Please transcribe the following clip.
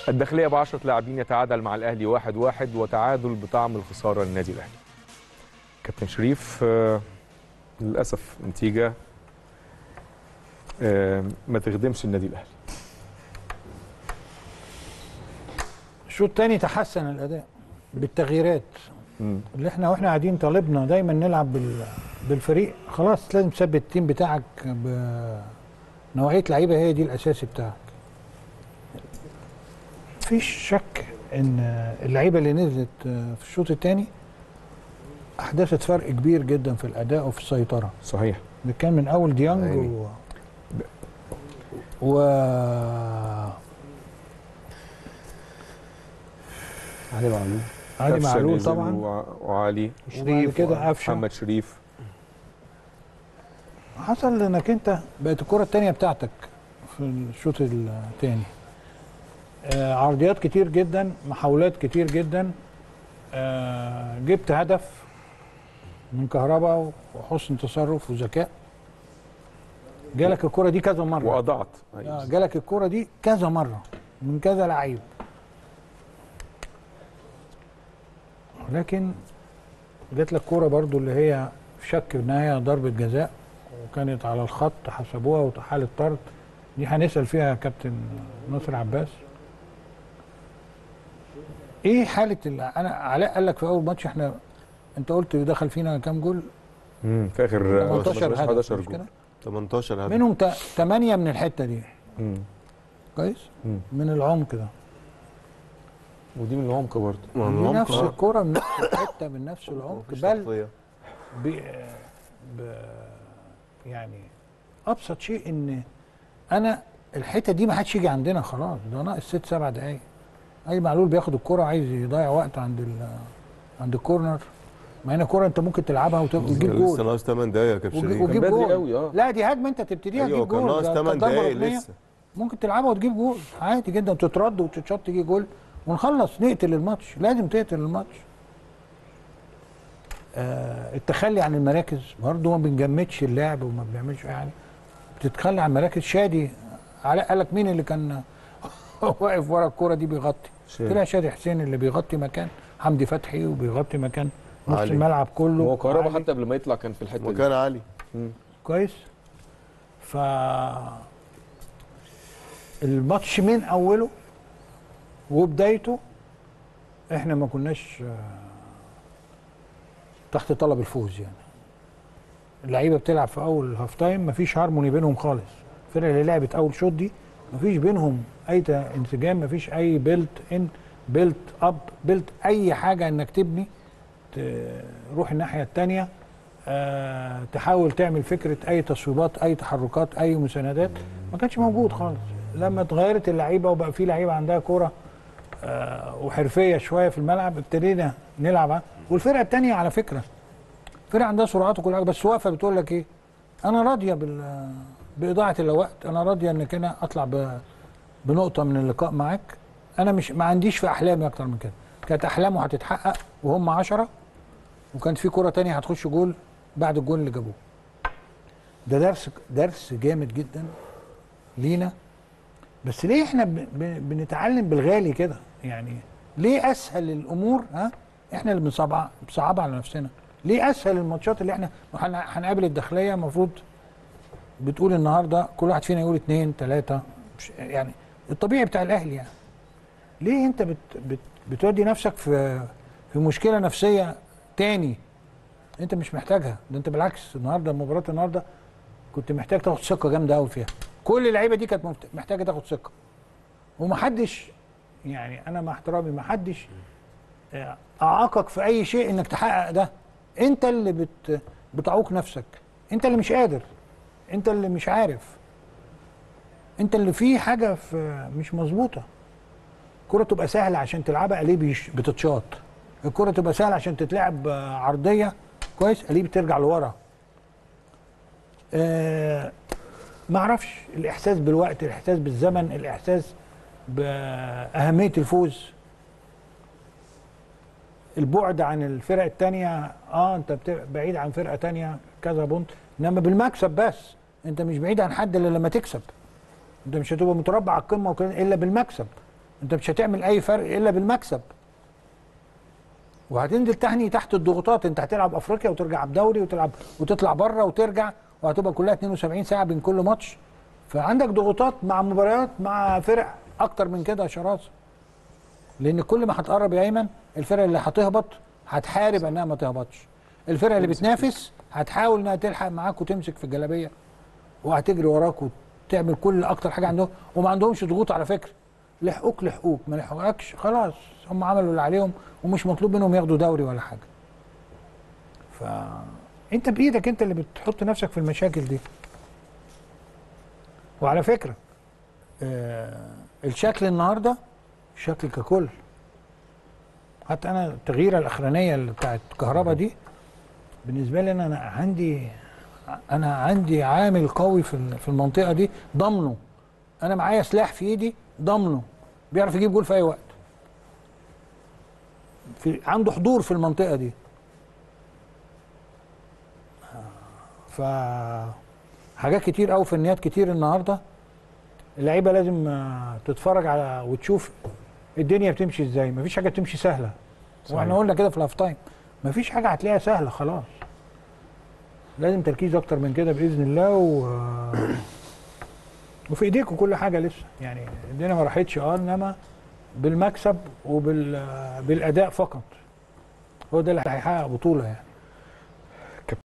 الداخليه ب 10 لاعبين يتعادل مع الاهلي واحد واحد وتعادل بطعم الخساره للنادي الاهلي كابتن شريف آه، للاسف نتيجه آه، ما تخدمش النادي الاهلي الشوط الثاني تحسن الاداء بالتغييرات مم. اللي احنا واحنا قاعدين طالبنا دايما نلعب بال... بالفريق خلاص لازم تثبت التيم بتاعك بنوعيه لعيبه هي دي الاساسي بتاعك مفيش شك ان اللعيبه اللي نزلت في الشوط الثاني احدثت فرق كبير جدا في الاداء وفي السيطره صحيح ده كان من اول ديانج عيني. و... و علي معلول علي قفشة معلول نزل طبعا وع- وعلي وبعد كده قفشه محمد شريف حصل انك انت بقت الكره الثانيه بتاعتك في الشوط الثاني آه عرضيات كتير جدا محاولات كتير جدا آه جبت هدف من كهرباء وحسن تصرف وذكاء جالك الكره دي كذا مره واضعت آه أيوة. جالك الكره دي كذا مره من كذا لعيب لكن جات لك كوره برضو اللي هي في شك انها هي ضربه جزاء وكانت على الخط حسبوها وحاله طرد دي هنسال فيها كابتن ناصر عباس ايه حاله ال- انا علاء قال لك في اول ماتش احنا انت قلت دخل فينا كام جول مم. في اخر 18 هدف 11 مش جول كده 18 هدف منهم 8 من الحته دي مم. كويس مم. من العمق ده ودي من العمق برضه ما دي هم نفس آه. الكرة من نفس الحتة من نفس العمق مفيش بل تغطية. ب... ب... يعني ابسط شيء ان انا الحته دي ما حدش يجي عندنا خلاص ده ناقص ست سبع دقايق اي معلول بياخد الكرة عايز يضيع وقت عند ال... عند الكورنر ما هنا كرة انت ممكن تلعبها وت- وتجيب كان لسه جول ناقص 8 دقايق يا كابتن وج- شريف وجيب كان بدري جول قوي، اه. لا دي هجمه انت تبتديها ايوه تجيب كان جول ناقص ده 8 ضربة دقايق ركنية. لسه ممكن تلعبها وتجيب جول عادي جدا وتترد وتتشط تجيب جول ونخلص نقتل الماتش لازم تقتل الماتش آه التخلي عن المراكز برضه ما بنجمدش اللعب وما بنعملش اي حاجه بتتخلى عن المراكز شادي علاء قال لك مين اللي كان واقف ورا الكوره دي بيغطي شادي. طلع شادي حسين اللي بيغطي مكان حمدي فتحي وبيغطي مكان نص علي. الملعب كله هو كهربا علي. حتى قبل ما يطلع كان في الحته دي وكان علي مم. كويس ف الماتش من اوله وبدايته احنا ما كناش آه، تحت طلب الفوز يعني اللعيبه بتلعب في اول هاف تايم مفيش هارموني بينهم خالص الفرقه اللي لعبت اول شوط دي مفيش بينهم اي ت- انسجام مفيش اي بيلت ان بيلت اب بيلت اي حاجه انك تبني تروح الناحيه الثانيه آه، تحاول تعمل فكره اي تصويبات اي تحركات اي مساندات ما كانش موجود خالص لما اتغيرت اللعيبه وبقى في لعيبه عندها كوره آه، وحرفيه شويه في الملعب ابتدينا نلعب ع- والفرقه الثانيه على فكره فرقه عندها سرعات وكل حاجه بس واقفه بتقول لك ايه انا راضيه بال باضاعه الوقت انا راضيه انك انا اطلع ب... بنقطه من اللقاء معاك انا مش ما عنديش في احلامي اكتر من كده كانت احلامه هتتحقق وهم عشرة وكانت في كره تانية هتخش جول بعد الجول اللي جابوه ده درس درس جامد جدا لينا بس ليه احنا ب- ب- بنتعلم بالغالي كده يعني ليه اسهل الامور ها احنا اللي بنصعبها بنصعبها على نفسنا ليه اسهل الماتشات اللي احنا هن- هنقابل الداخليه المفروض بتقول النهارده كل واحد فينا يقول اثنين ثلاثه يعني الطبيعي بتاع الاهلي يعني ليه انت بت بت بتودي نفسك في في مشكله نفسيه تاني انت مش محتاجها ده انت بالعكس النهارده مباراه النهارده كنت محتاج تاخد ثقه جامده قوي فيها كل اللعيبه دي كانت مفت- محتاجه تاخد ثقه ومحدش يعني انا مع احترامي محدش آه، اعاقك في اي شيء انك تحقق ده انت اللي بت بتعوق نفسك انت اللي مش قادر انت اللي مش عارف انت اللي فيه حاجه في مش مظبوطه الكره تبقى سهله عشان تلعبها قليب يش- بتتشاط الكره تبقى سهله عشان تتلعب آه، عرضيه كويس قليب بترجع لورا آه ما اعرفش الاحساس بالوقت الاحساس بالزمن الاحساس باهميه الفوز البعد عن الفرق التانية اه انت بت- بعيد عن فرقه تانية كذا بونت انما بالمكسب بس انت مش بعيد عن حد الا لما تكسب انت مش هتبقى متربع على القمه وكده الا بالمكسب انت مش هتعمل اي فرق الا بالمكسب وهتنزل تاني تحت الضغوطات انت هتلعب افريقيا وترجع بدوري وتلعب وتطلع بره وترجع وهتبقى كلها 72 ساعه بين كل ماتش فعندك ضغوطات مع مباريات مع فرق اكتر من كده يا شراسه لان كل ما هتقرب يا ايمن الفرق اللي هتهبط هتحارب انها ما تهبطش الفرق اللي بتنافس هتحاول انها تلحق معاك وتمسك في الجلابيه وهتجري وراك وتعمل كل اكتر حاجه عندهم وما عندهمش ضغوط على فكره لحقوك لحقوك ما لحقوكش خلاص هم عملوا اللي عليهم ومش مطلوب منهم ياخدوا دوري ولا حاجه ف انت بايدك انت اللي بتحط نفسك في المشاكل دي وعلى فكره آه الشكل النهارده شكل ككل حتى انا التغييره الاخرانيه اللي بتاعت كهربا دي بالنسبه لي انا أنا عندي انا عندي عامل قوي في ال- في المنطقه دي ضامنه انا معايا سلاح في ايدي ضامنه بيعرف يجيب جول في اي وقت في عنده حضور في المنطقه دي ف حاجات كتير قوي فنيات كتير النهارده اللعيبه لازم آه، تتفرج على وتشوف الدنيا بتمشي ازاي مفيش حاجه بتمشي سهله واحنا قلنا كده في الهاف تايم مفيش حاجه هتلاقيها سهله خلاص لازم تركيز اكتر من كده باذن الله و وفي ايديكم كل حاجه لسه يعني الدنيا ما راحتش اه انما بالمكسب وبالاداء فقط هو ده اللي هيحقق بطوله يعني